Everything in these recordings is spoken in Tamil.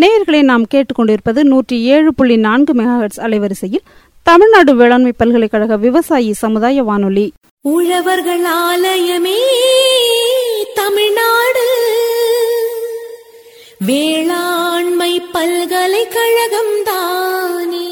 நேயர்களை நாம் கேட்டுக்கொண்டிருப்பது நூற்றி ஏழு புள்ளி நான்கு மெகாஹெட்ஸ் அலைவரிசையில் தமிழ்நாடு வேளாண்மை பல்கலைக்கழக விவசாயி சமுதாய வானொலி உழவர்கள் ஆலயமே தமிழ்நாடு வேளாண்மை பல்கலைக்கழகம் தானே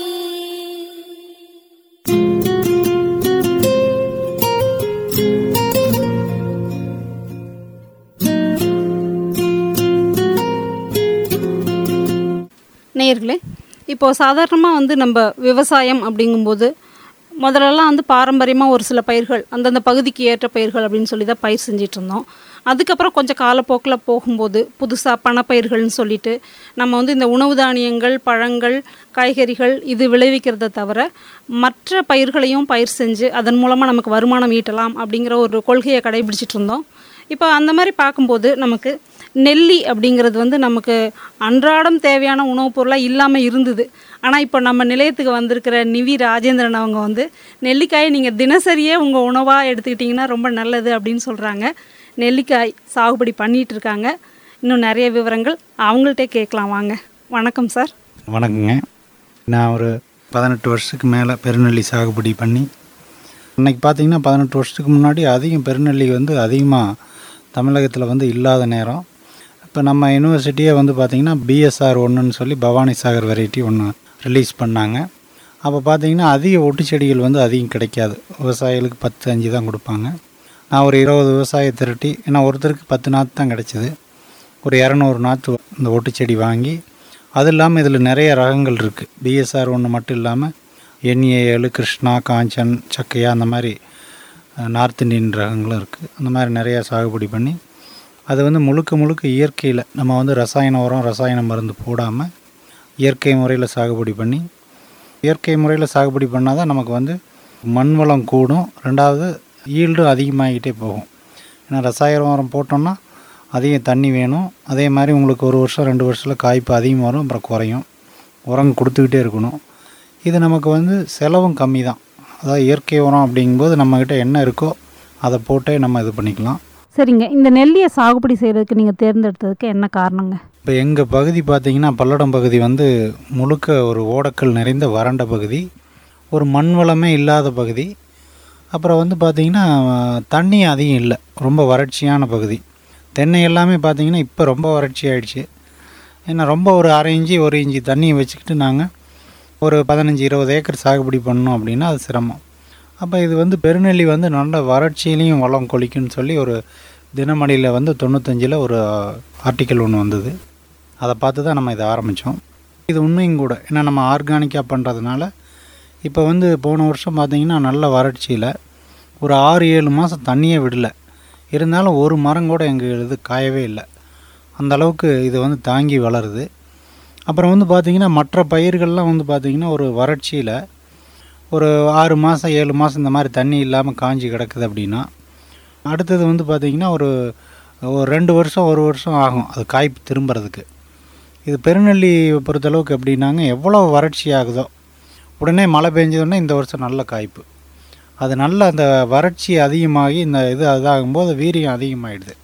நேயர்களே இப்போ சாதாரணமாக வந்து நம்ம விவசாயம் அப்படிங்கும்போது முதல்லலாம் வந்து பாரம்பரியமாக ஒரு சில பயிர்கள் அந்தந்த பகுதிக்கு ஏற்ற பயிர்கள் அப்படின்னு சொல்லி தான் பயிர் செஞ்சிட்டு இருந்தோம் அதுக்கப்புறம் கொஞ்சம் காலப்போக்கில் போகும்போது புதுசாக பணப்பயிர்கள்னு சொல்லிட்டு நம்ம வந்து இந்த உணவு தானியங்கள் பழங்கள் காய்கறிகள் இது விளைவிக்கிறத தவிர மற்ற பயிர்களையும் பயிர் செஞ்சு அதன் மூலமாக நமக்கு வருமானம் ஈட்டலாம் அப்படிங்கிற ஒரு கொள்கையை கடைபிடிச்சிட்டு இருந்தோம் இப்போ அந்த மாதிரி பார்க்கும்போது நமக்கு நெல்லி அப்படிங்கிறது வந்து நமக்கு அன்றாடம் தேவையான உணவுப் பொருளாக இல்லாமல் இருந்தது ஆனால் இப்போ நம்ம நிலையத்துக்கு வந்திருக்கிற நிவி ராஜேந்திரன் அவங்க வந்து நெல்லிக்காயை நீங்கள் தினசரியே உங்கள் உணவாக எடுத்துக்கிட்டிங்கன்னா ரொம்ப நல்லது அப்படின்னு சொல்கிறாங்க நெல்லிக்காய் சாகுபடி பண்ணிகிட்டு இருக்காங்க இன்னும் நிறைய விவரங்கள் அவங்கள்ட்டே கேட்கலாம் வாங்க வணக்கம் சார் வணக்கங்க நான் ஒரு பதினெட்டு வருஷத்துக்கு மேலே பெருநெல்லி சாகுபடி பண்ணி இன்னைக்கு பார்த்தீங்கன்னா பதினெட்டு வருஷத்துக்கு முன்னாடி அதிகம் பெருநெல்லி வந்து அதிகமாக தமிழகத்தில் வந்து இல்லாத நேரம் இப்போ நம்ம யூனிவர்சிட்டியே வந்து பார்த்திங்கன்னா பிஎஸ்ஆர் ஒன்றுன்னு சொல்லி பவானி சாகர் வெரைட்டி ஒன்று ரிலீஸ் பண்ணாங்க அப்போ பார்த்தீங்கன்னா அதிக ஒட்டு செடிகள் வந்து அதிகம் கிடைக்காது விவசாயிகளுக்கு பத்து அஞ்சு தான் கொடுப்பாங்க நான் ஒரு இருபது விவசாய திரட்டி ஏன்னா ஒருத்தருக்கு பத்து நாற்று தான் கிடச்சிது ஒரு இரநூறு நாற்று இந்த ஒட்டு செடி வாங்கி அது இல்லாமல் இதில் நிறைய ரகங்கள் இருக்குது பிஎஸ்ஆர் ஒன்று மட்டும் இல்லாமல் என்ஏ ஏழு கிருஷ்ணா காஞ்சன் சக்கையா அந்த மாதிரி அஹ், நார்த் இந்தியன் ரகங்களும் இருக்குது அந்த மாதிரி நிறையா சாகுபடி பண்ணி அது வந்து முழுக்க முழுக்க இயற்கையில் நம்ம வந்து ரசாயன உரம் ரசாயன மருந்து போடாமல் இயற்கை முறையில் சாகுபடி பண்ணி இயற்கை முறையில் சாகுபடி பண்ணால் தான் நமக்கு வந்து மண் வளம் கூடும் ரெண்டாவது ஈல்டும் அதிகமாகிட்டே போகும் ஏன்னா ரசாயன உரம் போட்டோம்னா அதிகம் தண்ணி வேணும் அதே மாதிரி உங்களுக்கு ஒரு வருஷம் ரெண்டு வருஷத்தில் காய்ப்பு அதிகம் வரும் அப்புறம் குறையும் உரம் கொடுத்துக்கிட்டே இருக்கணும் இது நமக்கு வந்து செலவும் கம்மி தான் அதாவது இயற்கை உரம் அப்படிங்கும்போது நம்மக்கிட்ட என்ன இருக்கோ அதை போட்டே நம்ம இது பண்ணிக்கலாம் சரிங்க இந்த நெல்லியை சாகுபடி செய்கிறதுக்கு நீங்கள் தேர்ந்தெடுத்ததுக்கு என்ன காரணங்க இப்போ எங்கள் பகுதி பார்த்திங்கன்னா பல்லடம் பகுதி வந்து முழுக்க ஒரு ஓடக்கல் நிறைந்த வறண்ட பகுதி ஒரு மண் வளமே இல்லாத பகுதி அப்புறம் வந்து பார்த்திங்கன்னா தண்ணி அதிகம் இல்லை ரொம்ப வறட்சியான பகுதி தென்னை எல்லாமே பார்த்திங்கன்னா இப்போ ரொம்ப வறட்சி ஆயிடுச்சு ஏன்னா ரொம்ப ஒரு அரை இஞ்சி ஒரு இஞ்சி தண்ணியை வச்சுக்கிட்டு நாங்கள் ஒரு பதினஞ்சு இருபது ஏக்கர் சாகுபடி பண்ணோம் அப்படின்னா அது சிரமம் அப்போ இது வந்து பெருநெல்லி வந்து நல்ல வறட்சியிலையும் வளம் கொளிக்குன்னு சொல்லி ஒரு தினமணியில் வந்து தொண்ணூத்தஞ்சில் ஒரு ஆர்டிக்கல் ஒன்று வந்தது அதை பார்த்து தான் நம்ம இதை ஆரம்பித்தோம் இது உண்மையும் கூட ஏன்னா நம்ம ஆர்கானிக்காக பண்ணுறதுனால இப்போ வந்து போன வருஷம் பார்த்திங்கன்னா நல்ல வறட்சியில் ஒரு ஆறு ஏழு மாதம் தண்ணியே விடல இருந்தாலும் ஒரு மரம் கூட எங்கள் இது காயவே இல்லை அந்த அளவுக்கு இது வந்து தாங்கி வளருது அப்புறம் வந்து பார்த்திங்கன்னா மற்ற பயிர்கள்லாம் வந்து பார்த்திங்கன்னா ஒரு வறட்சியில் ஒரு ஆறு மாதம் ஏழு மாதம் இந்த மாதிரி தண்ணி இல்லாமல் காஞ்சி கிடக்குது அப்படின்னா அடுத்தது வந்து பார்த்திங்கன்னா ஒரு ஒரு ரெண்டு வருஷம் ஒரு வருஷம் ஆகும் அது காய்ப்பு திரும்புறதுக்கு இது பெருநெல்லி பொறுத்தளவுக்கு எப்படின்னாங்க எவ்வளோ வறட்சி ஆகுதோ உடனே மழை பெஞ்சதுன்னா இந்த வருஷம் நல்ல காய்ப்பு அது நல்ல அந்த வறட்சி அதிகமாகி இந்த இது இதாகும்போது வீரியம் அதிகமாகிடுது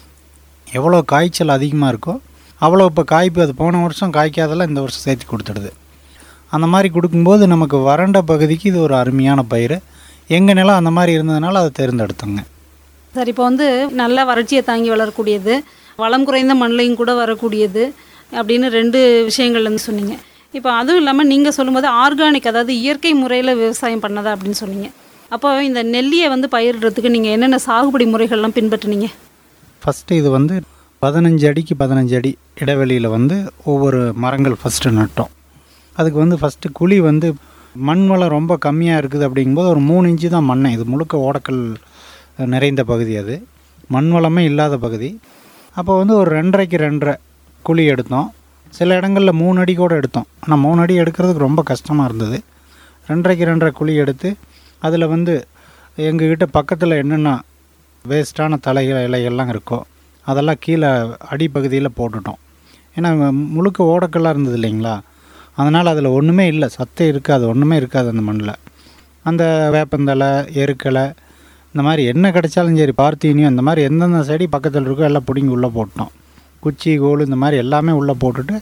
எவ்வளோ காய்ச்சல் அதிகமாக இருக்கோ அவ்வளோ இப்போ காய்ப்பு அது போன வருஷம் காய்க்காதெல்லாம் இந்த வருஷம் சேர்த்து கொடுத்துடுது அந்த மாதிரி கொடுக்கும்போது நமக்கு வறண்ட பகுதிக்கு இது ஒரு அருமையான பயிர் எங்கள் நிலம் அந்த மாதிரி இருந்ததுனால அதை தேர்ந்தெடுத்தோங்க சார் இப்போ வந்து நல்ல வறட்சியை தாங்கி வளரக்கூடியது வளம் குறைந்த மண்ணையும் கூட வரக்கூடியது அப்படின்னு ரெண்டு விஷயங்கள்ல இருந்து சொன்னீங்க இப்போ அதுவும் இல்லாமல் நீங்கள் சொல்லும்போது ஆர்கானிக் அதாவது இயற்கை முறையில் விவசாயம் பண்ணதா அப்படின்னு சொன்னீங்க அப்போ இந்த நெல்லியை வந்து பயிரிடுறதுக்கு நீங்கள் என்னென்ன சாகுபடி முறைகள்லாம் பின்பற்றுனீங்க ஃபஸ்ட்டு இது வந்து பதினஞ்சு அடிக்கு பதினஞ்சு அடி இடைவெளியில் வந்து ஒவ்வொரு மரங்கள் ஃபஸ்ட்டு நட்டோம் அதுக்கு வந்து ஃபஸ்ட்டு குழி வந்து மண் வளம் ரொம்ப கம்மியாக இருக்குது அப்படிங்கும்போது ஒரு மூணு இன்ச்சு தான் மண்ணை இது முழுக்க ஓடக்கல் நிறைந்த பகுதி அது மண் வளமே இல்லாத பகுதி அப்போ வந்து ஒரு ரெண்டரைக்கு ரெண்டரை குழி எடுத்தோம் சில இடங்களில் மூணு அடி கூட எடுத்தோம் ஆனால் மூணு அடி எடுக்கிறதுக்கு ரொம்ப கஷ்டமாக இருந்தது ரெண்டரைக்கு ரெண்டரை குழி எடுத்து அதில் வந்து எங்ககிட்ட பக்கத்தில் என்னென்ன வேஸ்ட்டான தலைகள் இலைகள்லாம் இருக்கோ அதெல்லாம் கீழே அடிப்பகுதியில் போட்டுட்டோம் ஏன்னா மு- முழுக்க ஓடக்கல்லாக இருந்தது இல்லைங்களா அதனால் அதில் ஒன்றுமே இல்லை சத்தே இருக்காது ஒன்றுமே இருக்காது அந்த மண்ணில் அந்த வேப்பந்தலை எருக்களை இந்த மாதிரி என்ன கிடைச்சாலும் சரி பார்த்தீனியும் இந்த மாதிரி எந்தெந்த செடி பக்கத்தில் இருக்கோ எல்லாம் பிடுங்கி உள்ளே போட்டோம் குச்சி கோல் இந்த மாதிரி எல்லாமே உள்ளே போட்டுட்டு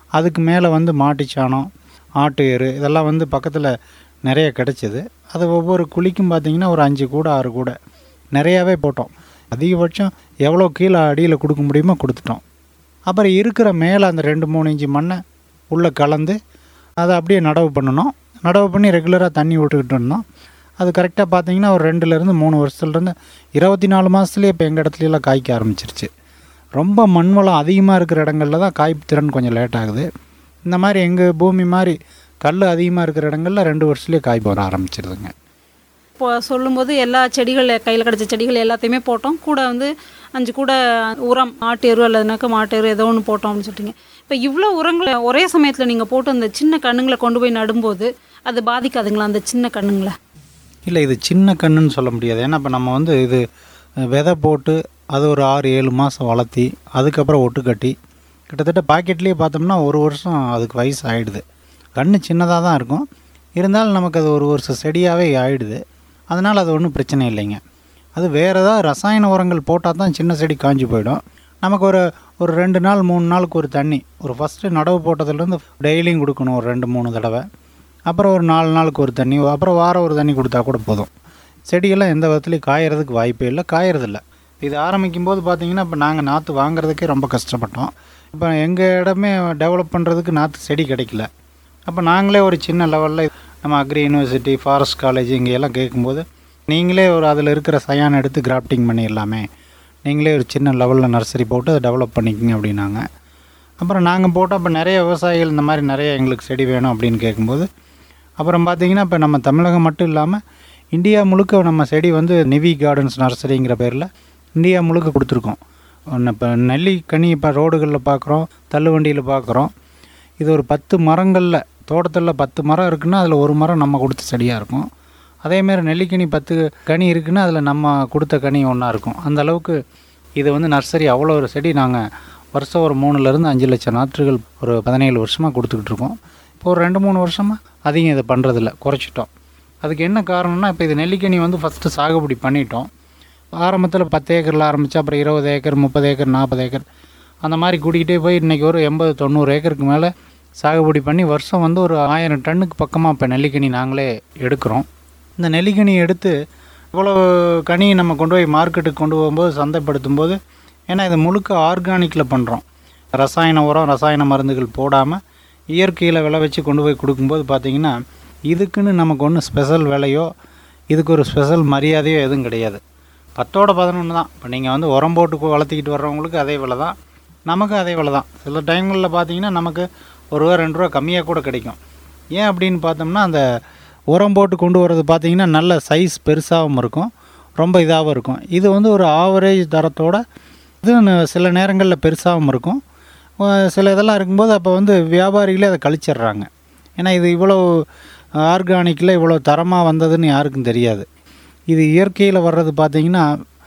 அதுக்கு மேலே வந்து மாட்டுச்சாணம் ஆட்டு எரு இதெல்லாம் வந்து பக்கத்தில் நிறைய கிடச்சிது அது ஒவ்வொரு குழிக்கும் பார்த்திங்கன்னா ஒரு அஞ்சு கூட ஆறு கூட நிறையாவே போட்டோம் அதிகபட்சம் எவ்வளோ கீழே அடியில் கொடுக்க முடியுமோ கொடுத்துட்டோம் அப்புறம் இருக்கிற மேலே அந்த ரெண்டு மூணு இன்ச்சு மண்ணை உள்ளே கலந்து அதை அப்படியே நடவு பண்ணணும் நடவு பண்ணி ரெகுலராக தண்ணி விட்டுக்கிட்டு இருந்தோம் அது கரெக்டாக பார்த்தீங்கன்னா ஒரு ரெண்டுலேருந்து மூணு வருஷத்துலேருந்து இருபத்தி நாலு மாதத்துலேயே இப்போ எங்கள் இடத்துலலாம் காய்க்க ஆரம்பிச்சிருச்சு ரொம்ப மண் வளம் அதிகமாக இருக்கிற இடங்கள்ல தான் காய்ப்பு திறன் கொஞ்சம் லேட் ஆகுது இந்த மாதிரி எங்கள் பூமி மாதிரி கல் அதிகமாக இருக்கிற இடங்கள்ல ரெண்டு வருஷத்துலேயே காய் வர ஆரம்பிச்சிருதுங்க இப்போ சொல்லும்போது எல்லா செடிகள் கையில் கிடச்ச செடிகள் எல்லாத்தையுமே போட்டோம் கூட வந்து அஞ்சு கூட உரம் மாட்டு எரு அல்லதுனாக்கா மாட்டு எரு ஏதோ ஒன்று போட்டோம் அப்படின்னு சொல்லிட்டீங்க இப்போ இவ்வளோ உரங்களை ஒரே சமயத்தில் நீங்கள் போட்டு அந்த சின்ன கண்ணுங்களை கொண்டு போய் நடும்போது அது பாதிக்காதுங்களா அந்த சின்ன கண்ணுங்களை இல்லை இது சின்ன கன்றுன்னு சொல்ல முடியாது ஏன்னா இப்போ நம்ம வந்து இது விதை போட்டு அது ஒரு ஆறு ஏழு மாதம் வளர்த்தி அதுக்கப்புறம் ஒட்டு கட்டி கிட்டத்தட்ட பாக்கெட்லேயே பார்த்தோம்னா ஒரு வருஷம் அதுக்கு வயசு ஆகிடுது கன்று சின்னதாக தான் இருக்கும் இருந்தாலும் நமக்கு அது ஒரு வருஷம் செடியாகவே ஆகிடுது அதனால் அது ஒன்றும் பிரச்சனை இல்லைங்க அது வேறு ஏதாவது ரசாயன உரங்கள் போட்டால் தான் சின்ன செடி காஞ்சி போயிடும் நமக்கு ஒரு ஒரு ரெண்டு நாள் மூணு நாளுக்கு ஒரு தண்ணி ஒரு ஃபஸ்ட்டு நடவு போட்டதுலேருந்து டெய்லியும் கொடுக்கணும் ஒரு ரெண்டு மூணு தடவை அப்புறம் ஒரு நாலு நாளுக்கு ஒரு தண்ணி அப்புறம் வாரம் ஒரு தண்ணி கொடுத்தா கூட போதும் செடியெல்லாம் எந்த விதத்துலையும் காயறதுக்கு வாய்ப்பே இல்லை காயறதில்ல இது ஆரம்பிக்கும் போது பார்த்தீங்கன்னா இப்போ நாங்கள் நாற்று வாங்குறதுக்கே ரொம்ப கஷ்டப்பட்டோம் இப்போ எங்கள் இடமே டெவலப் பண்ணுறதுக்கு நாற்று செடி கிடைக்கல அப்போ நாங்களே ஒரு சின்ன லெவலில் நம்ம அக்ரி யூனிவர்சிட்டி ஃபாரஸ்ட் காலேஜ் இங்கே எல்லாம் கேட்கும்போது நீங்களே ஒரு அதில் இருக்கிற சயான் எடுத்து கிராஃப்டிங் பண்ணிடலாமே நீங்களே ஒரு சின்ன லெவலில் நர்சரி போட்டு அதை டெவலப் பண்ணிக்கங்க அப்படின்னாங்க அப்புறம் நாங்கள் போட்டோம் அப்போ நிறைய விவசாயிகள் இந்த மாதிரி நிறைய எங்களுக்கு செடி வேணும் அப்படின்னு கேட்கும்போது அப்புறம் பார்த்தீங்கன்னா இப்போ நம்ம தமிழகம் மட்டும் இல்லாமல் இந்தியா முழுக்க நம்ம செடி வந்து நிவி கார்டன்ஸ் நர்சரிங்கிற பேரில் இந்தியா முழுக்க கொடுத்துருக்கோம் ஒன்று இப்போ நெல்லிக்கனி இப்போ ரோடுகளில் பார்க்குறோம் தள்ளுவண்டியில் பார்க்குறோம் இது ஒரு பத்து மரங்களில் தோட்டத்தில் பத்து மரம் இருக்குன்னா அதில் ஒரு மரம் நம்ம கொடுத்த செடியாக இருக்கும் அதேமாரி நெல்லிக்கனி பத்து கனி இருக்குன்னா அதில் நம்ம கொடுத்த கனி ஒன்றா இருக்கும் அந்த அளவுக்கு இது வந்து நர்சரி அவ்வளோ ஒரு செடி நாங்கள் வருஷம் ஒரு மூணுலேருந்து அஞ்சு லட்சம் நாற்றுகள் ஒரு பதினேழு வருஷமாக கொடுத்துக்கிட்டு இருக்கோம் இப்போ ஒரு ரெண்டு மூணு வருஷமாக அதிகம் இதை பண்ணுறதில்ல குறைச்சிட்டோம் அதுக்கு என்ன காரணம்னா இப்போ இது நெல்லிக்கனி வந்து ஃபஸ்ட்டு சாகுபடி பண்ணிட்டோம் ஆரம்பத்தில் பத்து ஏக்கரில் ஆரம்பித்து அப்புறம் இருபது ஏக்கர் முப்பது ஏக்கர் நாற்பது ஏக்கர் அந்த மாதிரி கூட்டிக்கிட்டே போய் இன்றைக்கி ஒரு எண்பது தொண்ணூறு ஏக்கருக்கு மேலே சாகுபடி பண்ணி வருஷம் வந்து ஒரு ஆயிரம் டன்னுக்கு பக்கமாக இப்போ நெல்லிக்கனி நாங்களே எடுக்கிறோம் இந்த நெல்லிக்கனி எடுத்து இவ்வளோ கனியை நம்ம கொண்டு போய் மார்க்கெட்டுக்கு கொண்டு போகும்போது சந்தைப்படுத்தும் போது ஏன்னா இது முழுக்க ஆர்கானிக்கில் பண்ணுறோம் ரசாயன உரம் ரசாயன மருந்துகள் போடாமல் இயற்கையில் விளை வச்சு கொண்டு போய் கொடுக்கும்போது பார்த்திங்கன்னா இதுக்குன்னு நமக்கு ஒன்றும் ஸ்பெஷல் விலையோ இதுக்கு ஒரு ஸ்பெஷல் மரியாதையோ எதுவும் கிடையாது பத்தோட பதினொன்று தான் இப்போ நீங்கள் வந்து உரம் போட்டு கு- வளர்த்திக்கிட்டு வர்றவங்களுக்கு அதே விலை தான் நமக்கும் அதே விலை தான் சில டைம்களில் பார்த்தீங்கன்னா நமக்கு ஒரு ரூபா ரெண்டு ரூபா கம்மியாக கூட கிடைக்கும் ஏன் அப்படின்னு பார்த்தோம்னா அந்த உரம் போட்டு கொண்டு வர்றது பார்த்தீங்கன்னா நல்ல சைஸ் பெருசாகவும் இருக்கும் ரொம்ப இதாகவும் இருக்கும் இது வந்து ஒரு ஆவரேஜ் தரத்தோட இது ந- சில நேரங்களில் பெருசாகவும் இருக்கும் அஹ் சில இதெல்லாம் இருக்கும்போது அப்போ வந்து வியாபாரிகளே அதை கழிச்சிடுறாங்க ஏன்னா இது இவ்வளோ ஆர்கானிக்கில் இவ்வளோ தரமாக வந்ததுன்னு யாருக்கும் தெரியாது இது இயற்கையில் வர்றது பார்த்தீங்கன்னா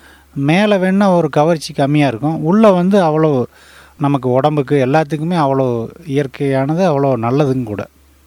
மேலே வேணால் ஒரு கவர்ச்சி கம்மியாக இருக்கும் உள்ளே வந்து அவ்வளோ நமக்கு உடம்புக்கு எல்லாத்துக்குமே அவ்வளோ இயற்கையானது அவ்வளோ நல்லதுங்க கூட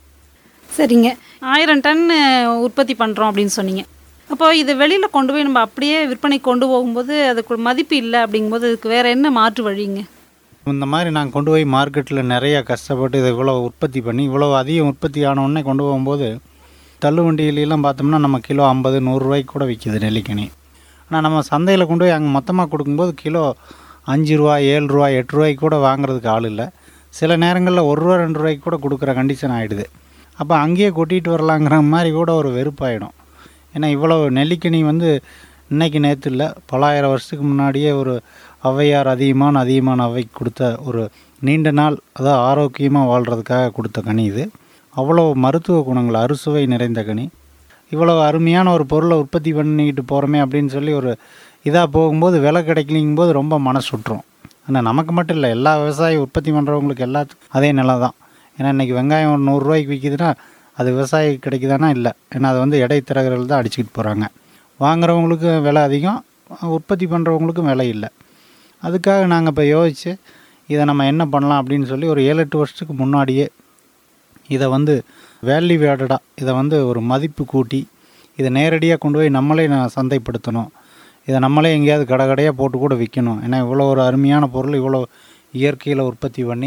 சரிங்க ஆயிரம் டன் உற்பத்தி பண்ணுறோம் அப்படின்னு சொன்னீங்க அப்போ இது வெளியில் கொண்டு போய் நம்ம அப்படியே விற்பனை கொண்டு போகும்போது அதுக்கு ஒரு மதிப்பு இல்லை அப்படிங்கும்போது அதுக்கு வேறு என்ன மாற்று வழிங்க இந்த மாதிரி நாங்கள் கொண்டு போய் மார்க்கெட்டில் நிறைய கஷ்டப்பட்டு இதை இவ்வளோ உற்பத்தி பண்ணி இவ்வளோ அதிகம் உற்பத்தி ஆன உடனே கொண்டு போகும்போது தள்ளுவண்டியிலலாம் பார்த்தோம்னா நம்ம கிலோ ஐம்பது நூறுரூவாய்க்கு கூட விற்கிது நெல்லிக்கனி ஆனால் நம்ம சந்தையில் கொண்டு போய் அங்கே மொத்தமாக கொடுக்கும்போது கிலோ அஞ்சு ரூபா ஏழு ரூபா எட்டு ரூபாய்க்கு கூட வாங்குறதுக்கு ஆள் இல்லை சில நேரங்களில் ஒரு ரூபா ரெண்டு ரூபாய்க்கு கூட கொடுக்குற கண்டிஷன் ஆகிடுது அப்போ அங்கேயே கொட்டிட்டு வரலாங்கிற மாதிரி கூட ஒரு வெறுப்பாயிடும் ஏன்னா இவ்வளோ நெல்லிக்கனி வந்து இன்னைக்கு நேற்று இல்லை பலாயிரம் வருஷத்துக்கு முன்னாடியே ஒரு ஔவையார் அதிகமான அதிகமான அவைக்கு கொடுத்த ஒரு நீண்ட நாள் அதாவது ஆரோக்கியமாக வாழ்கிறதுக்காக கொடுத்த கனி இது அவ்வளோ மருத்துவ குணங்கள் அறுசுவை நிறைந்த கனி இவ்வளோ அருமையான ஒரு பொருளை உற்பத்தி பண்ணிக்கிட்டு போகிறோமே அப்படின்னு சொல்லி ஒரு இதாக போகும்போது விலை கிடைக்கலிங்கும் போது ரொம்ப மனசு விட்டுரும் ஆனால் நமக்கு மட்டும் இல்லை எல்லா விவசாயி உற்பத்தி பண்ணுறவங்களுக்கு எல்லாத்துக்கும் அதே நிலை தான் ஏன்னா இன்றைக்கி வெங்காயம் ஒரு நூறுரூவாய்க்கு விற்கிதுன்னா அது விவசாயி கிடைக்குதானா இல்லை ஏன்னா அது வந்து இடைத்தரகர்கள் தான் அடிச்சுக்கிட்டு போகிறாங்க வாங்குறவங்களுக்கு விலை அதிகம் உற்பத்தி பண்ணுறவங்களுக்கும் விலை இல்லை அதுக்காக நாங்கள் இப்போ யோசித்து இதை நம்ம என்ன பண்ணலாம் அப்படின்னு சொல்லி ஒரு ஏழு எட்டு வருஷத்துக்கு முன்னாடியே இதை வந்து வேல்யூ வேடடாக இதை வந்து ஒரு மதிப்பு கூட்டி இதை நேரடியாக கொண்டு போய் நம்மளே நான் சந்தைப்படுத்தணும் இதை நம்மளே எங்கேயாவது கடை கடையாக போட்டு கூட விற்கணும் ஏன்னா இவ்வளோ ஒரு அருமையான பொருள் இவ்வளோ இயற்கையில் உற்பத்தி பண்ணி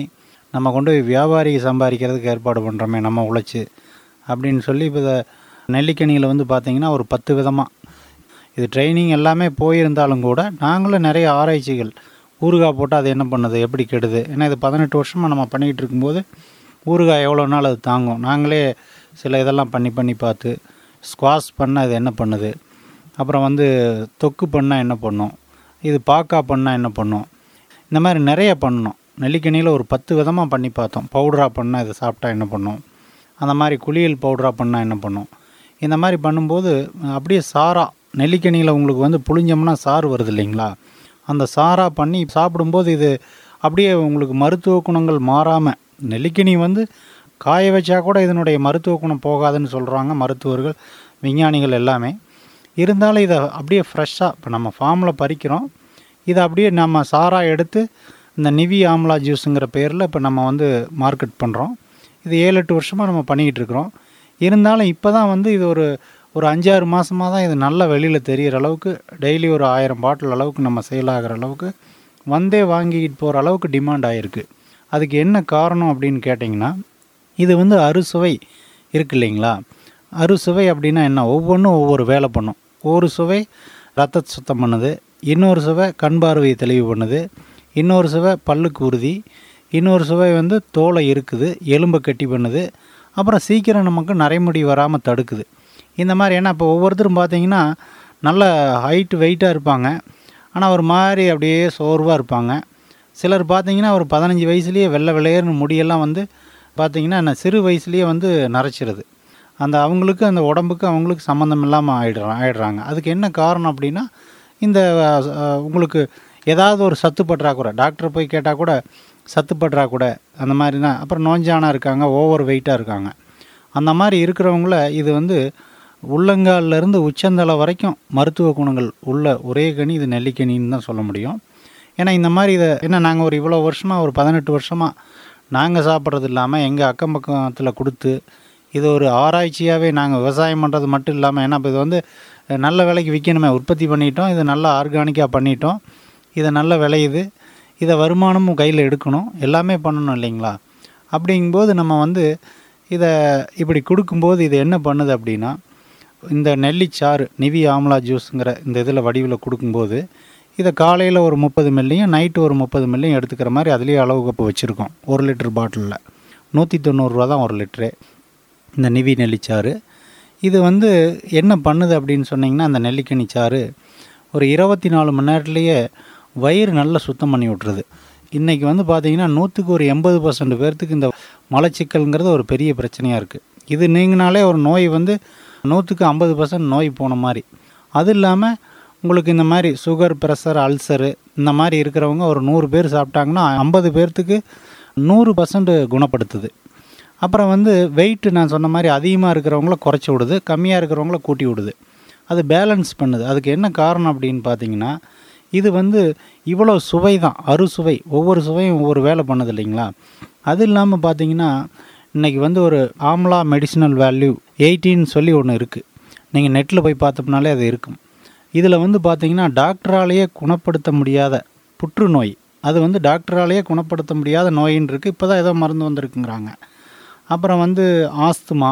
நம்ம கொண்டு போய் வியாபாரிக்கு சம்பாதிக்கிறதுக்கு ஏற்பாடு பண்ணுறோமே நம்ம உழைச்சி அப்படின்னு சொல்லி இப்போ இதை நெல்லிக்கனியில் வந்து பார்த்திங்கன்னா ஒரு பத்து விதமாக இது ட்ரைனிங் எல்லாமே போயிருந்தாலும் கூட நாங்களும் நிறைய ஆராய்ச்சிகள் ஊறுகாய் போட்டு அது என்ன பண்ணுது எப்படி கெடுது ஏன்னா இது பதினெட்டு வருஷமாக நம்ம பண்ணிக்கிட்டு இருக்கும்போது ஊறுகாய் எவ்வளோ நாள் அது தாங்கும் நாங்களே சில இதெல்லாம் பண்ணி பண்ணி பார்த்து ஸ்குவாஷ் பண்ணால் இது என்ன பண்ணுது அப்புறம் வந்து தொக்கு பண்ணால் என்ன பண்ணும் இது பாக்கா பண்ணால் என்ன பண்ணும் இந்த மாதிரி நிறைய பண்ணோம் நெல்லிக்கனியில் ஒரு பத்து விதமாக பண்ணி பார்த்தோம் பவுடராக பண்ணால் இதை சாப்பிட்டா என்ன பண்ணும் அந்த மாதிரி குளியல் பவுடராக பண்ணால் என்ன பண்ணும் இந்த மாதிரி பண்ணும்போது அப்படியே சாரா நெல்லிக்கனியில் உங்களுக்கு வந்து புளிஞ்சோம்னா சாறு வருது இல்லைங்களா அந்த சாரா பண்ணி சாப்பிடும்போது இது அப்படியே உங்களுக்கு மருத்துவ குணங்கள் மாறாமல் நெல்லிக்கனி வந்து காய வச்சா கூட இதனுடைய மருத்துவ குணம் போகாதுன்னு சொல்கிறாங்க மருத்துவர்கள் விஞ்ஞானிகள் எல்லாமே இருந்தாலும் இதை அப்படியே ஃப்ரெஷ்ஷாக இப்போ நம்ம ஃபார்மில் பறிக்கிறோம் இதை அப்படியே நம்ம சாரா எடுத்து இந்த நிவி ஆம்லா ஜூஸுங்கிற பேரில் இப்போ நம்ம வந்து மார்க்கெட் பண்ணுறோம் இது ஏழு எட்டு வருஷமாக நம்ம பண்ணிக்கிட்டு இருக்கிறோம் இருந்தாலும் இப்போ தான் வந்து இது ஒரு ஒரு அஞ்சாறு மாதமாக தான் இது நல்லா வெளியில் தெரிகிற அளவுக்கு டெய்லி ஒரு ஆயிரம் பாட்டில் அளவுக்கு நம்ம சேல் ஆகிற அளவுக்கு வந்தே வாங்கிக்கிட்டு போகிற அளவுக்கு டிமாண்ட் ஆகிருக்கு அதுக்கு என்ன காரணம் அப்படின்னு கேட்டிங்கன்னா இது வந்து அறுசுவை இருக்கு இல்லைங்களா அறுசுவை அப்படின்னா என்ன ஒவ்வொன்றும் ஒவ்வொரு வேலை பண்ணும் ஒரு சுவை ரத்தத்தை சுத்தம் பண்ணுது இன்னொரு சுவை கண் பார்வையை தெளிவு பண்ணுது இன்னொரு சுவை பல்லுக்கு உறுதி இன்னொரு சுவை வந்து தோலை இருக்குது எலும்பை கட்டி பண்ணுது அப்புறம் சீக்கிரம் நமக்கு நரைமுடி வராமல் தடுக்குது இந்த மாதிரி ஏன்னா இப்போ ஒவ்வொருத்தரும் பார்த்தீங்கன்னா நல்ல ஹைட் வெயிட்டாக இருப்பாங்க ஆனால் ஒரு மாதிரி அப்படியே சோர்வாக இருப்பாங்க சிலர் பார்த்தீங்கன்னா ஒரு பதினஞ்சு வயசுலேயே வெள்ளை வெள்ளையர்னு முடியெல்லாம் வந்து பார்த்தீங்கன்னா என்ன சிறு வயசுலேயே வந்து நரைச்சிருது அந்த அவங்களுக்கு அந்த உடம்புக்கு அவங்களுக்கு சம்மந்தம் இல்லாமல் ஆயிடுறா ஆயிடுறாங்க அதுக்கு என்ன காரணம் அப்படின்னா இந்த அஹ், உங்களுக்கு ஏதாவது ஒரு சத்து பற்றாக்குறை டாக்டர் போய் கேட்டால் கூட சத்து பற்றாக்குறை அந்த மாதிரி தான் அப்புறம் நோஞ்சானா இருக்காங்க ஓவர் வெயிட்டாக இருக்காங்க அந்த மாதிரி இருக்கிறவங்கள இது வந்து உள்ளங்கால்ல இருந்து உச்சந்தலை வரைக்கும் மருத்துவ குணங்கள் உள்ள ஒரே கனி இது நெல்லிக்கனின்னு தான் சொல்ல முடியும் ஏன்னா இந்த மாதிரி இதை என்ன நாங்கள் ஒரு இவ்வளோ வருஷமாக ஒரு பதினெட்டு வருஷமாக நாங்கள் சாப்பிட்றது இல்லாமல் எங்கள் அக்கம் பக்கத்தில் கொடுத்து இது ஒரு ஆராய்ச்சியாகவே நாங்கள் விவசாயம் பண்ணுறது மட்டும் இல்லாமல் ஏன்னா இப்போ இது வந்து அஹ், நல்ல விலைக்கு விற்கணுமே உற்பத்தி பண்ணிட்டோம் இது நல்லா ஆர்கானிக்காக பண்ணிட்டோம் இதை நல்ல விளையுது இதை வருமானமும் கையில் எடுக்கணும் எல்லாமே பண்ணணும் இல்லைங்களா அப்படிங்கும்போது நம்ம வந்து இதை இப்படி கொடுக்கும்போது இது என்ன பண்ணுது அப்படின்னா இந்த நெல்லிச்சாறு நிவி ஆம்லா ஜூஸுங்கிற இந்த இதில் வடிவில் கொடுக்கும்போது இதை காலையில் ஒரு முப்பது மில்லியும் நைட்டு ஒரு முப்பது மில்லியும் எடுத்துக்கிற மாதிரி அதுலேயே அளவு கப்பு வச்சுருக்கோம் ஒரு லிட்டர் பாட்டிலில் நூற்றி தொண்ணூறுரூவா தான் ஒரு லிட்டரு இந்த நிவி நெல்லிச்சாறு இது வந்து என்ன பண்ணுது அப்படின்னு சொன்னிங்கன்னா அந்த நெல்லிக்கனி சாறு ஒரு இருபத்தி நாலு மணி நேரத்துலேயே வயிறு நல்லா சுத்தம் பண்ணி விட்ருது இன்றைக்கி வந்து பார்த்திங்கன்னா நூற்றுக்கு ஒரு எண்பது பர்சன்ட் பேர்த்துக்கு இந்த மலச்சிக்கல்ங்கிறது ஒரு பெரிய பிரச்சனையாக இருக்குது இது நீங்கினாலே ஒரு நோய் வந்து நூற்றுக்கு ஐம்பது பர்சன்ட் நோய் போன மாதிரி அது இல்லாமல் உங்களுக்கு இந்த மாதிரி சுகர் ப்ரெஷர் அல்சரு இந்த மாதிரி இருக்கிறவங்க ஒரு நூறு பேர் சாப்பிட்டாங்கன்னா ஐம்பது பேர்த்துக்கு நூறு பர்சன்ட் குணப்படுத்துது அப்புறம் வந்து வெயிட் நான் சொன்ன மாதிரி அதிகமாக இருக்கிறவங்கள குறைச்சி விடுது கம்மியாக இருக்கிறவங்கள கூட்டி விடுது அது பேலன்ஸ் பண்ணுது அதுக்கு என்ன காரணம் அப்படின்னு பார்த்தீங்கன்னா இது வந்து இவ்வளோ சுவை தான் அறுசுவை ஒவ்வொரு சுவையும் ஒவ்வொரு வேலை பண்ணுது இல்லைங்களா அது இல்லாமல் பார்த்தீங்கன்னா இன்றைக்கி வந்து ஒரு ஆம்லா மெடிசினல் வேல்யூ எயிட்டின்னு சொல்லி ஒன்று இருக்குது நீங்கள் நெட்டில் போய் பார்த்தோம்னாலே அது இருக்கும் இதில் வந்து பார்த்தீங்கன்னா டாக்டராலேயே குணப்படுத்த முடியாத புற்றுநோய் அது வந்து டாக்டராலேயே குணப்படுத்த முடியாத நோயின்னு இருக்குது இப்போ தான் ஏதோ மருந்து வந்திருக்குங்கிறாங்க அப்புறம் வந்து ஆஸ்துமா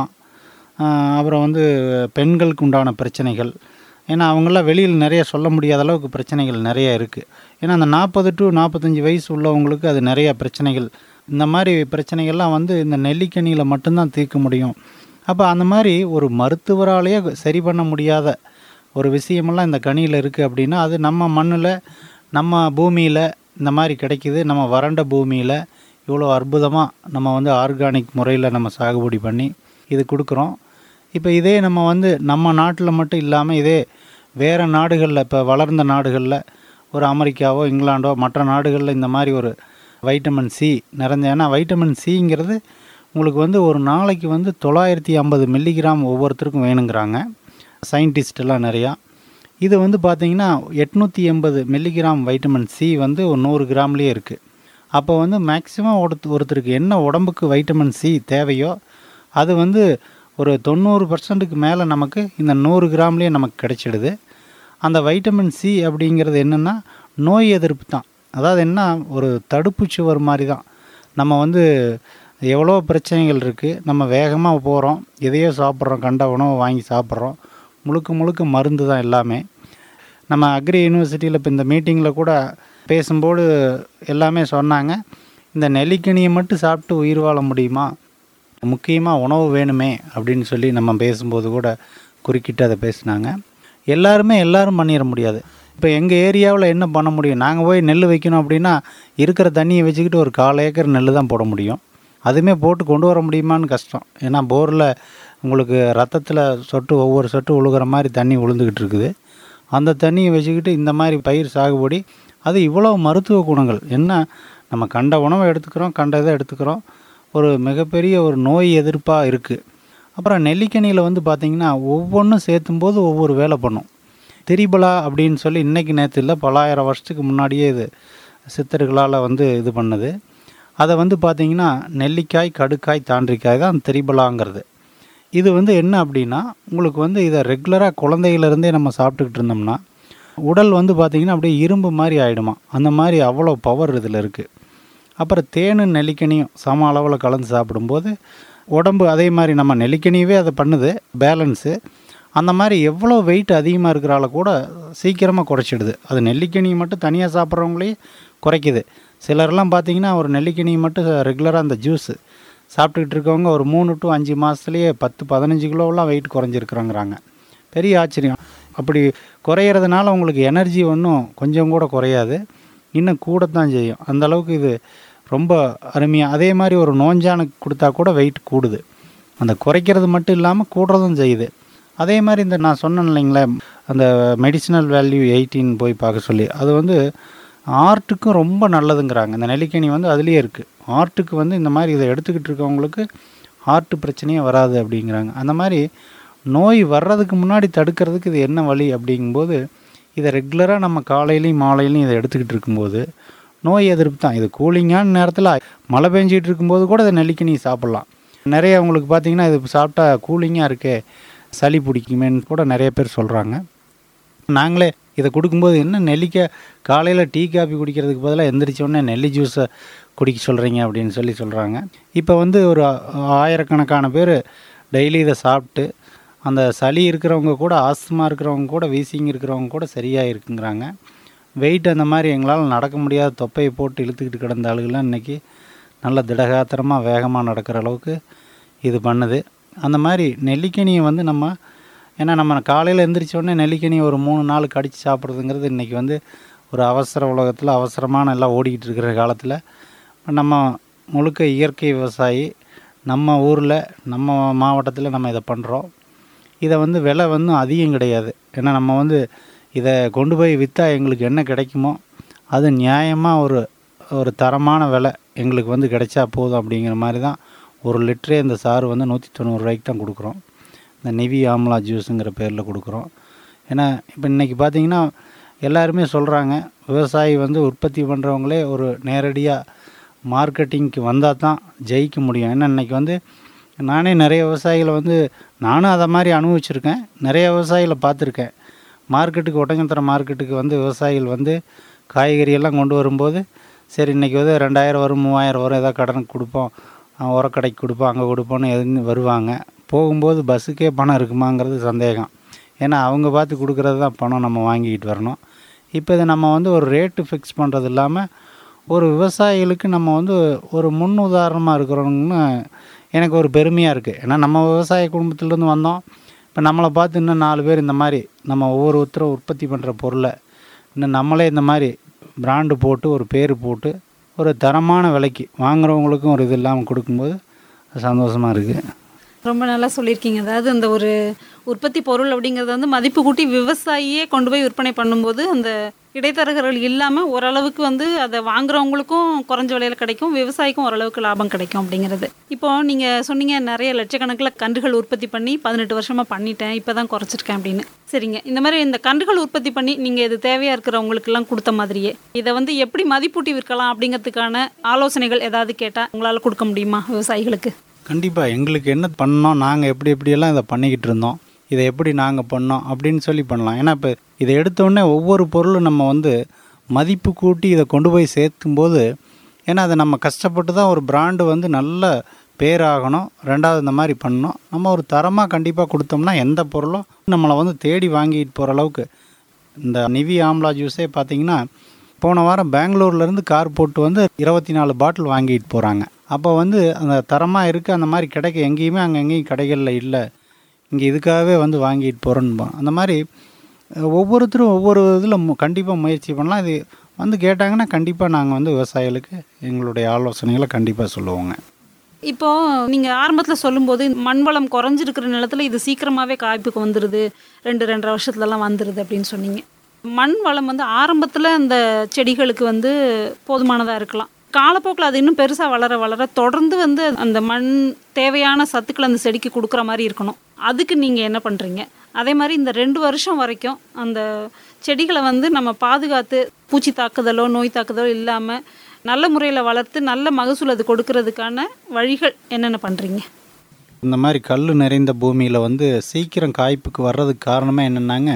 ஆஹ் அப்புறம் வந்து பெண்களுக்கு உண்டான பிரச்சனைகள் ஏன்னா அவங்களாம் வெளியில் நிறைய சொல்ல முடியாத அளவுக்கு பிரச்சனைகள் நிறைய இருக்குது ஏன்னா அந்த நாற்பது டு நாற்பத்தஞ்சு வயசு உள்ளவங்களுக்கு அது நிறைய பிரச்சனைகள் இந்த மாதிரி பிரச்சனைகள்லாம் வந்து இந்த நெல்லிக்கனியில் மட்டும்தான் தீர்க்க முடியும் அப்போ அந்த மாதிரி ஒரு மருத்துவராலேயே சரி பண்ண முடியாத ஒரு விஷயமெல்லாம் இந்த கனியில் இருக்குது அப்படின்னா அது நம்ம மண்ணில் நம்ம பூமியில் இந்த மாதிரி கிடைக்குது நம்ம வறண்ட பூமியில் இவ்வளோ அற்புதமாக நம்ம வந்து ஆர்கானிக் முறையில் நம்ம சாகுபடி பண்ணி இது கொடுக்குறோம் இப்போ இதே நம்ம வந்து நம்ம நாட்டில் மட்டும் இல்லாமல் இதே வேறு நாடுகளில் இப்போ வளர்ந்த நாடுகளில் ஒரு அமெரிக்காவோ இங்கிலாண்டோ மற்ற நாடுகளில் இந்த மாதிரி ஒரு வைட்டமின் சி நிறைஞ்ச ஏன்னா வைட்டமின் சிங்கிறது உங்களுக்கு வந்து ஒரு நாளைக்கு வந்து தொள்ளாயிரத்தி ஐம்பது மில்லிகிராம் ஒவ்வொருத்தருக்கும் வேணுங்கிறாங்க சயின்டிஸ்ட் எல்லாம் நிறையா இது வந்து பார்த்தீங்கன்னா எட்நூற்றி எண்பது மில்லிகிராம் வைட்டமின் சி வந்து ஒரு நூறு கிராம்லேயே இருக்குது அப்போ வந்து மேக்ஸிமம் ஒருத்த ஒருத்தருக்கு என்ன உடம்புக்கு வைட்டமின் சி தேவையோ அது வந்து ஒரு தொண்ணூறு பர்சன்ட்டுக்கு மேலே நமக்கு இந்த நூறு கிராம்லேயே நமக்கு கிடைச்சிடுது அந்த வைட்டமின் சி அப்படிங்கிறது என்னென்னா நோய் எதிர்ப்பு தான் அதாவது என்ன ஒரு தடுப்பு சுவர் மாதிரி தான் நம்ம வந்து எவ்வளோ பிரச்சனைகள் இருக்குது நம்ம வேகமாக போகிறோம் எதையோ சாப்பிட்றோம் கண்ட உணவை வாங்கி சாப்பிட்றோம் முழுக்க முழுக்க மருந்து தான் எல்லாமே நம்ம அக்ரி யூனிவர்சிட்டியில் இப்போ இந்த மீட்டிங்கில் கூட பேசும்போது எல்லாமே சொன்னாங்க இந்த நெல்லிக்கனியை மட்டும் சாப்பிட்டு உயிர் வாழ முடியுமா முக்கியமாக உணவு வேணுமே அப்படின்னு சொல்லி நம்ம பேசும்போது கூட குறுக்கிட்டு அதை பேசினாங்க எல்லாருமே எல்லாரும் பண்ணிட முடியாது இப்போ எங்கள் ஏரியாவில் என்ன பண்ண முடியும் நாங்கள் போய் நெல் வைக்கணும் அப்படின்னா இருக்கிற தண்ணியை வச்சுக்கிட்டு ஒரு கால் ஏக்கர் நெல் தான் போட முடியும் அதுவுமே போட்டு கொண்டு வர முடியுமான்னு கஷ்டம் ஏன்னா போரில் உங்களுக்கு ரத்தத்தில் சொட்டு ஒவ்வொரு சொட்டு உழுகிற மாதிரி தண்ணி உழுந்துக்கிட்டு இருக்குது அந்த தண்ணியை வச்சுக்கிட்டு இந்த மாதிரி பயிர் சாகுபடி அது இவ்வளோ மருத்துவ குணங்கள் என்ன நம்ம கண்ட உணவை எடுத்துக்கிறோம் கண்ட இதை எடுத்துக்கிறோம் ஒரு மிகப்பெரிய ஒரு நோய் எதிர்ப்பாக இருக்குது அப்புறம் நெல்லிக்கனியில் வந்து பார்த்திங்கன்னா ஒவ்வொன்றும் சேர்த்தும் போது ஒவ்வொரு வேலை பண்ணும் திரிபலா அப்படின்னு சொல்லி இன்றைக்கி நேற்று இல்லை பலாயிரம் வருஷத்துக்கு முன்னாடியே இது சித்தர்களால் வந்து இது பண்ணுது அதை வந்து பார்த்திங்கன்னா நெல்லிக்காய் கடுக்காய் தாண்டிக்காய் தான் திரிபலாங்கிறது இது வந்து என்ன அப்படின்னா உங்களுக்கு வந்து இதை ரெகுலராக குழந்தையிலேருந்தே நம்ம சாப்பிட்டுக்கிட்டு இருந்தோம்னா உடல் வந்து பார்த்திங்கன்னா அப்படியே இரும்பு மாதிரி ஆகிடுமா அந்த மாதிரி அவ்வளோ பவர் இதில் இருக்குது அப்புறம் தேனும் நெல்லிக்கனியும் சம அளவில் கலந்து சாப்பிடும்போது உடம்பு அதே மாதிரி நம்ம நெல்லிக்கனியவே அதை பண்ணுது பேலன்ஸு அந்த மாதிரி எவ்வளோ வெயிட் அதிகமாக இருக்கிறால கூட சீக்கிரமாக குறைச்சிடுது அது நெல்லிக்கனியை மட்டும் தனியாக சாப்பிட்றவங்களையும் குறைக்குது சிலர்லாம் பார்த்தீங்கன்னா ஒரு நெல்லிக்கனியை மட்டும் ரெகுலராக அந்த ஜூஸு சாப்பிட்டுக்கிட்டு இருக்கவங்க ஒரு மூணு டு அஞ்சு மாதத்துலேயே பத்து பதினஞ்சு கிலோவெலாம் வெயிட் குறைஞ்சிருக்கிறோங்கிறாங்க பெரிய ஆச்சரியம் அப்படி குறையிறதுனால உங்களுக்கு எனர்ஜி ஒன்றும் கொஞ்சம் கூட குறையாது இன்னும் கூடத்தான் செய்யும் அந்த அளவுக்கு இது ரொம்ப அருமையாக அதே மாதிரி ஒரு நோஞ்சானுக்கு கொடுத்தா கூட வெயிட் கூடுது அந்த குறைக்கிறது மட்டும் இல்லாமல் கூடுறதும் செய்யுது அதே மாதிரி இந்த நான் சொன்னேன் இல்லைங்களே அந்த மெடிசினல் வேல்யூ எயிட்டின் போய் பார்க்க சொல்லி அது வந்து ஆர்ட்டுக்கும் ரொம்ப நல்லதுங்கிறாங்க இந்த நெல்லிக்கனி வந்து அதுலேயே இருக்குது ஆர்ட்டுக்கு வந்து இந்த மாதிரி இதை எடுத்துக்கிட்டு இருக்கவங்களுக்கு ஹார்ட் பிரச்சனையே வராது அப்படிங்கிறாங்க அந்த மாதிரி நோய் வர்றதுக்கு முன்னாடி தடுக்கிறதுக்கு இது என்ன வழி அப்படிங்கும்போது இதை ரெகுலராக நம்ம காலையிலையும் மாலையிலையும் இதை எடுத்துக்கிட்டு இருக்கும்போது நோய் எதிர்ப்பு தான் இது கூலிங்கான நேரத்தில் மழை பெஞ்சிட்டு இருக்கும்போது கூட இதை நெல்லிக்கனி சாப்பிட்லாம் நிறைய உங்களுக்கு பார்த்தீங்கன்னா இது சாப்பிட்டா கூலிங்காக இருக்கே சளி பிடிக்குமேன்னு கூட நிறைய பேர் சொல்கிறாங்க நாங்களே இதை கொடுக்கும்போது என்ன நெல்லிக்காய் காலையில் டீ காபி குடிக்கிறதுக்கு பதிலாக எந்திரிச்ச உடனே நெல்லி ஜூஸை குடிக்க சொல்கிறீங்க அப்படின்னு சொல்லி சொல்கிறாங்க இப்போ வந்து ஒரு ஆயிரக்கணக்கான பேர் டெய்லி இதை சாப்பிட்டு அந்த சளி இருக்கிறவங்க கூட ஆஸ்துமா இருக்கிறவங்க கூட வீசிங் இருக்கிறவங்க கூட சரியாக இருக்குங்கிறாங்க வெயிட் அந்த மாதிரி எங்களால் நடக்க முடியாத தொப்பையை போட்டு இழுத்துக்கிட்டு கிடந்த ஆளுகள்லாம் இன்றைக்கி நல்ல திடகாத்திரமாக வேகமாக நடக்கிற அளவுக்கு இது பண்ணுது அந்த மாதிரி நெல்லிக்கனியை வந்து நம்ம ஏன்னா நம்ம காலையில் எந்திரிச்ச உடனே நெல்லிக்கனி ஒரு மூணு நாள் கடித்து சாப்பிட்றதுங்கிறது இன்றைக்கி வந்து ஒரு அவசர உலகத்தில் அவசரமான எல்லாம் ஓடிக்கிட்டு இருக்கிற காலத்தில் நம்ம முழுக்க இயற்கை விவசாயி நம்ம ஊரில் நம்ம மாவட்டத்தில் நம்ம இதை பண்ணுறோம் இதை வந்து விலை வந்து அதிகம் கிடையாது ஏன்னா நம்ம வந்து இதை கொண்டு போய் விற்றா எங்களுக்கு என்ன கிடைக்குமோ அது நியாயமாக ஒரு ஒரு தரமான விலை எங்களுக்கு வந்து கிடைச்சா போதும் அப்படிங்கிற மாதிரி தான் ஒரு லிட்டரே இந்த சாறு வந்து நூற்றி தொண்ணூறுரூவாய்க்கு தான் கொடுக்குறோம் இந்த நிவி ஆம்லா ஜூஸுங்கிற பேரில் கொடுக்குறோம் ஏன்னா இப்போ இன்றைக்கி பார்த்தீங்கன்னா எல்லாருமே சொல்கிறாங்க விவசாயி வந்து உற்பத்தி பண்ணுறவங்களே ஒரு நேரடியாக மார்க்கெட்டிங்க்கு வந்தால் தான் ஜெயிக்க முடியும் ஏன்னா இன்றைக்கி வந்து நானே நிறைய விவசாயிகளை வந்து நானும் அதை மாதிரி அனுபவிச்சிருக்கேன் நிறைய விவசாயிகளை பார்த்துருக்கேன் மார்க்கெட்டுக்கு ஒட்டஞ்சத்திரம் மார்க்கெட்டுக்கு வந்து விவசாயிகள் வந்து காய்கறி எல்லாம் கொண்டு வரும்போது சரி இன்றைக்கி வந்து ரெண்டாயிரம் வரும் மூவாயிரம் வரும் ஏதாவது கடனுக்கு கொடுப்போம் அஹ் உரக்கடைக்கு கொடுப்போம் அங்கே கொடுப்போம்னு எதுன்னு வருவாங்க போகும்போது பஸ்ஸுக்கே பணம் இருக்குமாங்கிறது சந்தேகம் ஏன்னா அவங்க பார்த்து கொடுக்குறது தான் பணம் நம்ம வாங்கிக்கிட்டு வரணும் இப்போ இதை நம்ம வந்து ஒரு ரேட்டு ஃபிக்ஸ் பண்ணுறது இல்லாமல் ஒரு விவசாயிகளுக்கு நம்ம வந்து ஒரு முன் உதாரணமாக இருக்கிறோம்னு எனக்கு ஒரு பெருமையாக இருக்குது ஏன்னா நம்ம விவசாய குடும்பத்துலேருந்து வந்தோம் இப்போ நம்மளை பார்த்து இன்னும் நாலு பேர் இந்த மாதிரி நம்ம ஒவ்வொருத்தரும் உற்பத்தி பண்ணுற பொருளை இன்னும் நம்மளே இந்த மாதிரி பிராண்டு போட்டு ஒரு பேர் போட்டு ஒரு தரமான விலைக்கு வாங்குறவங்களுக்கும் ஒரு இது இல்லாமல் கொடுக்கும்போது சந்தோஷமாக இருக்குது ரொம்ப நல்லா சொல்லியிருக்கீங்க அதாவது அந்த ஒரு உற்பத்தி பொருள் அப்படிங்கிறது வந்து மதிப்பு கூட்டி விவசாயியே கொண்டு போய் விற்பனை பண்ணும்போது அந்த இடைத்தரகர்கள் இல்லாமல் ஓரளவுக்கு வந்து அதை வாங்குறவங்களுக்கும் குறைஞ்ச விலையில் கிடைக்கும் விவசாயிக்கும் ஓரளவுக்கு லாபம் கிடைக்கும் அப்படிங்கிறது இப்போ நீங்கள் சொன்னீங்க நிறைய லட்சக்கணக்கில் கன்றுகள் உற்பத்தி பண்ணி பதினெட்டு வருஷமாக பண்ணிட்டேன் இப்போ தான் குறைச்சிருக்கேன் அப்படின்னு சரிங்க இந்த மாதிரி இந்த கன்றுகள் உற்பத்தி பண்ணி நீங்கள் இது தேவையாக இருக்கிறவங்களுக்கெல்லாம் கொடுத்த மாதிரியே இதை வந்து எப்படி மதிப்பூட்டி விற்கலாம் அப்படிங்கிறதுக்கான ஆலோசனைகள் ஏதாவது கேட்டால் உங்களால் கொடுக்க முடியுமா விவசாயிகளுக்கு கண்டிப்பாக எங்களுக்கு என்ன பண்ணோம் நாங்கள் எப்படி எப்படியெல்லாம் இதை பண்ணிக்கிட்டு இருந்தோம் இதை எப்படி நாங்கள் பண்ணோம் அப்படின்னு சொல்லி பண்ணலாம் ஏன்னா இப்போ இதை எடுத்தோடனே ஒவ்வொரு பொருளும் நம்ம வந்து மதிப்பு கூட்டி இதை கொண்டு போய் சேர்த்தும்போது ஏன்னா அதை நம்ம கஷ்டப்பட்டு தான் ஒரு பிராண்டு வந்து நல்ல பேராகணும் ரெண்டாவது இந்த மாதிரி பண்ணணும் நம்ம ஒரு தரமாக கண்டிப்பாக கொடுத்தோம்னா எந்த பொருளும் நம்மளை வந்து தேடி வாங்கிட்டு போகிற அளவுக்கு இந்த நிவி ஆம்லா ஜூஸே பார்த்தீங்கன்னா போன வாரம் பெங்களூர்லேருந்து கார் போட்டு வந்து இருபத்தி நாலு பாட்டில் வாங்கிட்டு போகிறாங்க அப்போ வந்து அந்த தரமாக இருக்குது அந்த மாதிரி கிடைக்க எங்கேயுமே அங்கே எங்கேயும் கடைகளில் இல்லை இங்கே இதுக்காகவே வந்து வாங்கிட்டு போகிறோன்னு அந்த மாதிரி அஹ், ஒவ்வொருத்தரும் ஒவ்வொரு இதில் கண்டிப்பாக முயற்சி பண்ணலாம் இது வந்து கேட்டாங்கன்னா கண்டிப்பாக நாங்கள் வந்து விவசாயிகளுக்கு எங்களுடைய ஆலோசனைகளை கண்டிப்பாக சொல்லுவோங்க இப்போ நீங்க ஆரம்பத்துல சொல்லும்போது மண் வளம் குறைஞ்சிருக்கிற நிலத்துல இது சீக்கிரமாவே காய்ப்புக்கு வந்துருது ரெண்டு ரெண்டரை வருஷத்துலலாம் வந்துருது அப்படின்னு சொன்னீங்க மண் வளம் வந்து ஆரம்பத்துல அந்த செடிகளுக்கு வந்து போதுமானதா இருக்கலாம் காலப்போக்கில் அது இன்னும் பெருசாக வளர வளர தொடர்ந்து வந்து அந்த மண் தேவையான சத்துக்களை அந்த செடிக்கு கொடுக்குற மாதிரி இருக்கணும் அதுக்கு நீங்கள் என்ன பண்ணுறீங்க அதே மாதிரி இந்த ரெண்டு வருஷம் வரைக்கும் அந்த செடிகளை வந்து நம்ம பாதுகாத்து பூச்சி தாக்குதலோ நோய் தாக்குதலோ இல்லாமல் நல்ல முறையில் வளர்த்து நல்ல மகசூல் அது கொடுக்கறதுக்கான வழிகள் என்னென்ன பண்ணுறீங்க இந்த மாதிரி கல் நிறைந்த பூமியில் வந்து சீக்கிரம் காய்ப்புக்கு வர்றதுக்கு காரணமே என்னென்னாங்க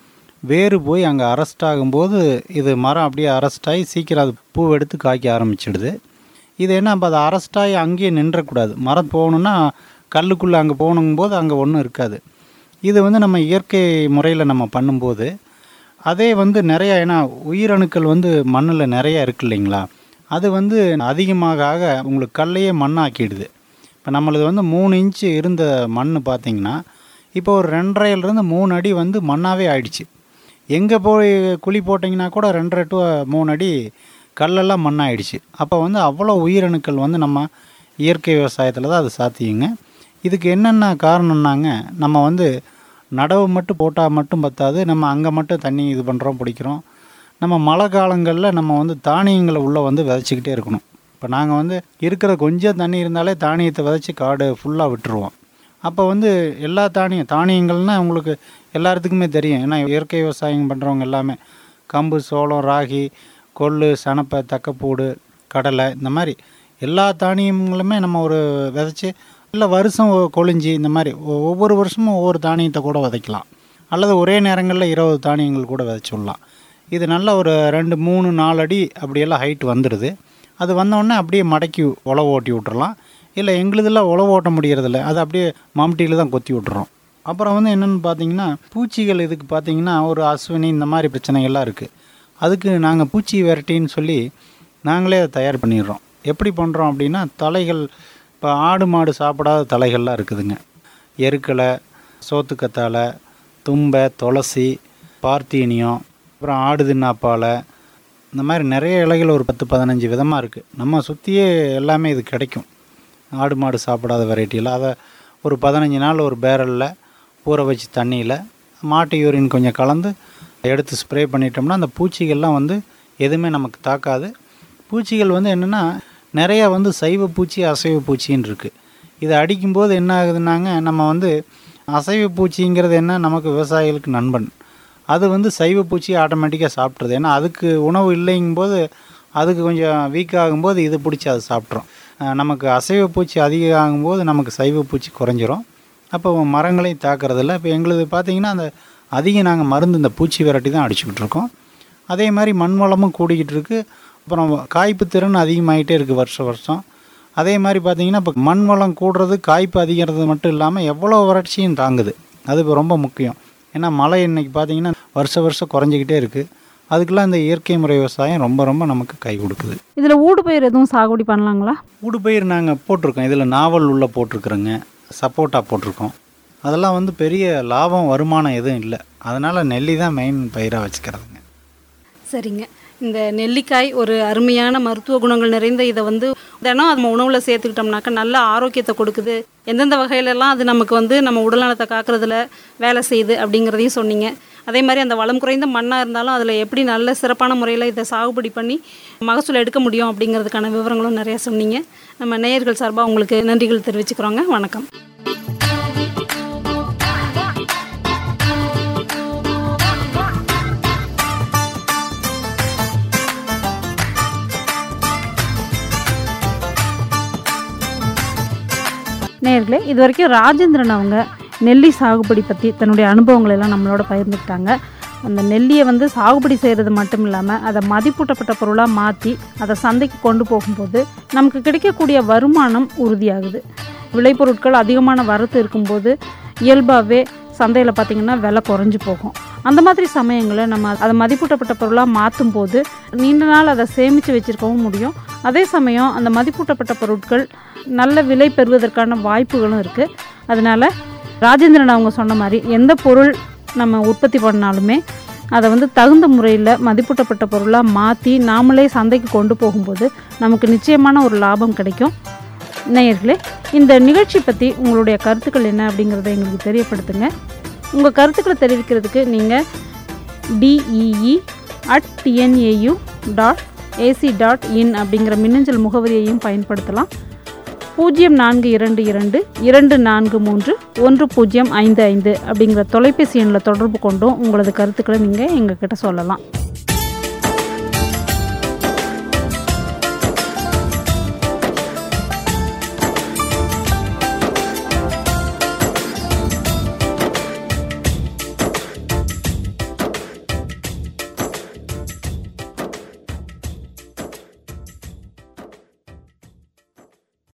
வேறு போய் அங்கே அரெஸ்ட் ஆகும்போது இது மரம் அப்படியே அரெஸ்ட் ஆகி சீக்கிரம் அது பூ எடுத்து காய்க்க ஆரம்பிச்சிடுது இது என்ன அப்போ அது அரெஸ்ட் ஆகி அங்கேயே நின்றக்கூடாது மரம் போகணுன்னா கல்லுக்குள்ளே அங்கே போகணுங்கும்போது அங்கே ஒன்றும் இருக்காது இது வந்து நம்ம இயற்கை முறையில் நம்ம பண்ணும்போது அதே வந்து நிறைய ஏன்னா உயிரணுக்கள் வந்து மண்ணில் நிறைய இருக்கு இல்லைங்களா அது வந்து அதிகமாக ஆக உங்களுக்கு கல்லையே மண்ணாக்கிடுது இப்போ நம்மளது வந்து மூணு இன்ச்சு இருந்த மண் பார்த்தீங்கன்னா இப்போ ஒரு ரெண்டரைலேருந்து மூணு அடி வந்து மண்ணாகவே ஆயிடுச்சு எங்கே போய் குழி போட்டிங்கன்னா கூட ரெண்டரை டு மூணு அடி கல்லெல்லாம் மண்ணாயிடுச்சு அப்போ வந்து அவ்வளோ உயிரணுக்கள் வந்து நம்ம இயற்கை விவசாயத்தில் தான் அது சாத்தியுங்க இதுக்கு என்னென்ன காரணம்னாங்க நம்ம வந்து நடவு மட்டும் போட்டால் மட்டும் பத்தாது நம்ம அங்கே மட்டும் தண்ணி இது பண்ணுறோம் பிடிக்கிறோம் நம்ம மழை காலங்களில் நம்ம வந்து தானியங்களை உள்ளே வந்து விதைச்சிக்கிட்டே இருக்கணும் இப்போ நாங்கள் வந்து இருக்கிற கொஞ்சம் தண்ணி இருந்தாலே தானியத்தை விதைச்சி காடு ஃபுல்லாக விட்டுருவோம் அப்போ வந்து எல்லா தானியம் தானியங்கள்னால் உங்களுக்கு எல்லாத்துக்குமே தெரியும் ஏன்னா இயற்கை விவசாயம் பண்ணுறவங்க எல்லாமே கம்பு சோளம் ராகி கொள்ளு சனப்பை தக்கப்பூடு கடலை இந்த மாதிரி எல்லா தானியங்களுமே நம்ம ஒரு விதைச்சி இல்லை வருஷம் ஒ- கொழிஞ்சி இந்த மாதிரி ஒ- ஒவ்வொரு வருஷமும் ஒவ்வொரு தானியத்தை கூட விதைக்கலாம் அல்லது ஒரே நேரங்களில் இருபது தானியங்கள் கூட விதைச்சி விடலாம் இது நல்ல ஒரு ரெண்டு மூணு நாலு அடி அப்படியெல்லாம் ஹைட் வந்துடுது அது வந்தோடனே அப்படியே மடக்கி உழவு ஓட்டி விட்டுறலாம் இல்லை எங்களுதெல்லாம் உழவு ஓட்ட முடியறதில்ல அது அப்படியே மம்டியில் தான் கொத்தி விட்டுறோம் அப்புறம் வந்து என்னென்னு பார்த்தீங்கன்னா பூச்சிகள் இதுக்கு பார்த்தீங்கன்னா ஒரு அஸ்வினி இந்த மாதிரி பிரச்சனைகள்லாம் இருக்குது அதுக்கு நாங்கள் பூச்சி விரட்டின்னு சொல்லி நாங்களே அதை தயார் பண்ணிடுறோம் எப்படி பண்ணுறோம் அப்படின்னா தலைகள் இப்போ ஆடு மாடு சாப்பிடாத தலைகள்லாம் இருக்குதுங்க எருக்களை சோத்துக்கத்தாழை தும்பை துளசி பார்த்தீனியம் அப்புறம் ஆடு தின்னாப்பாலை இந்த மாதிரி நிறைய இலைகள் ஒரு பத்து பதினஞ்சு விதமாக இருக்குது நம்ம சுற்றியே எல்லாமே இது கிடைக்கும் ஆடு மாடு சாப்பிடாத வெரைட்டியில் அதை ஒரு பதினஞ்சு நாள் ஒரு பேரலில் ஊற வச்சு தண்ணியில் மாட்டு யூரின் கொஞ்சம் கலந்து எடுத்து ஸ்ப்ரே பண்ணிட்டோம்னா அந்த பூச்சிகள்லாம் வந்து எதுவுமே நமக்கு தாக்காது பூச்சிகள் வந்து என்னென்னா நிறையா வந்து சைவ பூச்சி அசைவ பூச்சின்னு இருக்குது இதை அடிக்கும்போது என்ன ஆகுதுன்னாங்க நம்ம வந்து அசைவ பூச்சிங்கிறது என்ன நமக்கு விவசாயிகளுக்கு நண்பன் அது வந்து சைவ பூச்சி ஆட்டோமேட்டிக்காக சாப்பிட்ருது ஏன்னா அதுக்கு உணவு இல்லைங்கும்போது அதுக்கு கொஞ்சம் வீக் ஆகும்போது இது பிடிச்சி அது சாப்பிட்றோம் அஹ் நமக்கு அசைவ பூச்சி அதிகம் ஆகும்போது நமக்கு சைவ பூச்சி குறைஞ்சிரும் அப்போ மரங்களையும் தாக்குறதில்ல இப்போ எங்களுது பார்த்தீங்கன்னா அந்த அதிகம் நாங்கள் மருந்து இந்த பூச்சி விரட்டி தான் அடிச்சுக்கிட்டு இருக்கோம் அதே மாதிரி மண் வளமும் கூடிக்கிட்டு இருக்கு அப்புறம் காய்ப்பு திறன் அதிகமாகிட்டே இருக்குது வருஷம் வருஷம் அதே மாதிரி பார்த்தீங்கன்னா இப்போ மண் வளம் கூடுறது காய்ப்பு அதிகிறது மட்டும் இல்லாமல் எவ்வளோ வறட்சியும் தாங்குது அது இப்போ ரொம்ப முக்கியம் ஏன்னா மழை இன்னைக்கு பார்த்தீங்கன்னா வருஷ வருஷம் குறைஞ்சிக்கிட்டே இருக்குது அதுக்கெல்லாம் இந்த இயற்கை முறை விவசாயம் ரொம்ப ரொம்ப நமக்கு கை கொடுக்குது இதில் ஊடு பயிர் எதுவும் சாகுபடி பண்ணலாங்களா ஊடுபயிர் நாங்கள் போட்டிருக்கோம் இதில் நாவல் உள்ள போட்டிருக்குறோங்க சப்போட்டா போட்டிருக்கோம் அதெல்லாம் வந்து பெரிய லாபம் வருமானம் எதுவும் இல்லை அதனால் நெல்லி தான் மெயின் பயிராக வச்சுக்கிறதுங்க சரிங்க இந்த நெல்லிக்காய் ஒரு அருமையான மருத்துவ குணங்கள் நிறைந்த இதை வந்து தினம் நம்ம உணவில் சேர்த்துக்கிட்டோம்னாக்கா நல்ல ஆரோக்கியத்தை கொடுக்குது எந்தெந்த வகையிலெல்லாம் அது நமக்கு வந்து நம்ம உடல்நலத்தை காக்கிறதுல வேலை செய்யுது அப்படிங்கிறதையும் சொன்னீங்க அதே மாதிரி அந்த வளம் குறைந்த மண்ணாக இருந்தாலும் அதில் எப்படி நல்ல சிறப்பான முறையில் இதை சாகுபடி பண்ணி மகசூல் எடுக்க முடியும் அப்படிங்கிறதுக்கான விவரங்களும் நிறைய சொன்னீங்க நம்ம நேயர்கள் சார்பாக உங்களுக்கு நன்றிகள் தெரிவிச்சுக்கிறோங்க வணக்கம் நேர்களே இது வரைக்கும் ராஜேந்திரன் அவங்க நெல்லி சாகுபடி பற்றி தன்னுடைய அனுபவங்களை எல்லாம் நம்மளோட பகிர்ந்துக்கிட்டாங்க அந்த நெல்லியை வந்து சாகுபடி செய்கிறது மட்டும் இல்லாமல் அதை மதிப்பூட்டப்பட்ட பொருளாக மாற்றி அதை சந்தைக்கு கொண்டு போகும்போது நமக்கு கிடைக்கக்கூடிய வருமானம் உறுதியாகுது விளைபொருட்கள் அதிகமான வரத்து இருக்கும்போது இயல்பாகவே சந்தையில் பார்த்திங்கன்னா விலை குறைஞ்சி போகும் அந்த மாதிரி சமயங்களில் நம்ம அதை மதிப்பூட்டப்பட்ட பொருளாக மாற்றும் போது நீண்ட நாள் அதை சேமித்து வச்சுருக்கவும் முடியும் அதே சமயம் அந்த மதிப்பூட்டப்பட்ட பொருட்கள் நல்ல விலை பெறுவதற்கான வாய்ப்புகளும் இருக்குது அதனால் ராஜேந்திரன் அவங்க சொன்ன மாதிரி எந்த பொருள் நம்ம உற்பத்தி பண்ணாலுமே அதை வந்து தகுந்த முறையில் மதிப்பூட்டப்பட்ட பொருளாக மாற்றி நாமளே சந்தைக்கு கொண்டு போகும்போது நமக்கு நிச்சயமான ஒரு லாபம் கிடைக்கும் நேயர்களே இந்த நிகழ்ச்சி பற்றி உங்களுடைய கருத்துக்கள் என்ன அப்படிங்கிறத எங்களுக்கு தெரியப்படுத்துங்க உங்கள் கருத்துக்களை தெரிவிக்கிறதுக்கு நீங்கள் D E E at T N A U dot A C dot in அப்படிங்கிற மின்னஞ்சல் முகவரியையும் பயன்படுத்தலாம் பூஜ்ஜியம் நான்கு இரண்டு இரண்டு இரண்டு நான்கு மூன்று ஒன்று பூஜ்ஜியம் ஐந்து ஐந்து அப்படிங்கிற தொலைபேசி எண்ணில் தொடர்பு கொண்டும் உங்களது கருத்துக்களை நீங்கள் எங்ககிட்ட சொல்லலாம்